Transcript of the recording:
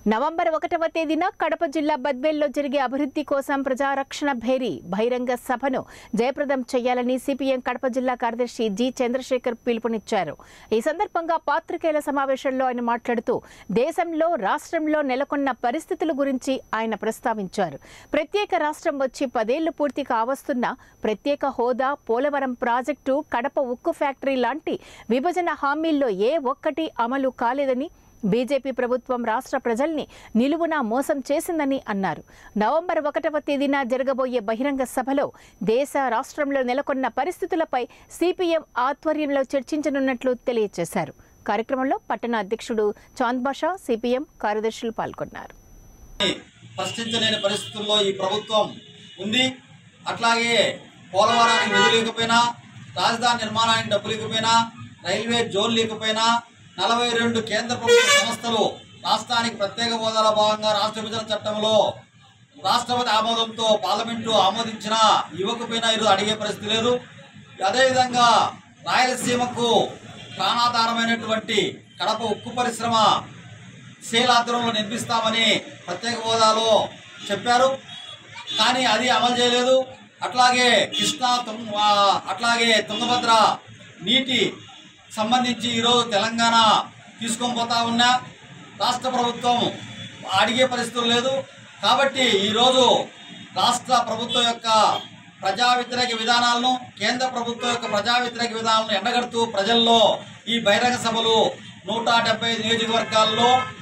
November ఒకటవ తేదీన కడప జిల్లా బద్వేల్లో జరిగే అభివృద్ధి కోసం ప్రజారక్షణ భేరీ బహిరంగ సభను జయప్రదం చేయాలని సిపిఎం కడప జిల్లా కార్యదర్శి జి చంద్రశేఖర్ పిలుపునిచ్చారు ఈ సందర్భంగా పాత్రికేయుల సమావేశంలో ఆయన మాట్లాడుతూ దేశంలో రాష్ట్రంలో నెలకొన్న పరిస్థితుల గురించి ఆయన ప్రస్తావించారు ప్రత్యేక రాష్ట్రం వచ్చి పదేళ్లు పూర్తి కావస్తున్న ప్రత్యేక హోదా పోలవరం ప్రాజెక్టు కడప ఉక్కు ఫ్యాక్టరీ లాంటి విభజన హామీల్లో ఏ ఒక్కటి అమలు కాలేదని బీజేపీ ప్రభుత్వం రాష్ట్ర ప్రజల్ని నిలువునా మోసం చేసిందని అన్నారు నవంబర్ ఒకటవ తేదీన జరగబోయే బహిరంగ సభలో దేశ రాష్ట్రంలో నెలకొన్న పరిస్థితులపై సిపిఎం ఆధ్వర్యంలో చర్చించనున్నట్లు తెలియజేశారు కార్యక్రమంలో పట్టణ అధ్యక్షుడు చాంద్ బాషా సిపిఎం కార్యదర్శులు పాల్గొన్నారు ప్రశ్నించలేని పరిస్థితుల్లో ఈ ప్రభుత్వం ఉంది అట్లాగే పోలవరానికి నిధులు లేకపోయినా రాజధాని నిర్మాణానికి డబ్బు లేకపోయినా రైల్వే జోన్ లేకపోయినా నలభై రెండు కేంద్ర ప్రభుత్వ సంస్థలు రాష్ట్రానికి ప్రత్యేక హోదాలో భాగంగా రాష్ట్ర విభజన చట్టంలో రాష్ట్రపతి ఆమోదంతో పార్లమెంటు ఆమోదించిన ఇవ్వకపోయినా ఈరోజు అడిగే పరిస్థితి లేదు అదేవిధంగా రాయలసీమకు ప్రాణాధారమైనటువంటి కడప ఉక్కు పరిశ్రమ శీలాద్రంలో నిర్మిస్తామని ప్రత్యేక హోదాలో చెప్పారు కానీ అది అమలు చేయలేదు అట్లాగే కృష్ణా తుంగ ఆ, అట్లాగే తుంగభద్ర నీటి సంబంధించి ఈరోజు తెలంగాణ తీసుకొని పోతా ఉన్నా రాష్ట్ర ప్రభుత్వం అడిగే పరిస్థితులు లేదు కాబట్టి ఈరోజు రాష్ట్ర ప్రభుత్వం యొక్క ప్రజా వ్యతిరేక విధానాలను కేంద్ర ప్రభుత్వం యొక్క ప్రజా వ్యతిరేక విధానాలను ఎండగడుతూ ప్రజల్లో ఈ బహిరంగ సభలు నూట డెబ్బై నియోజకవర్గాల్లో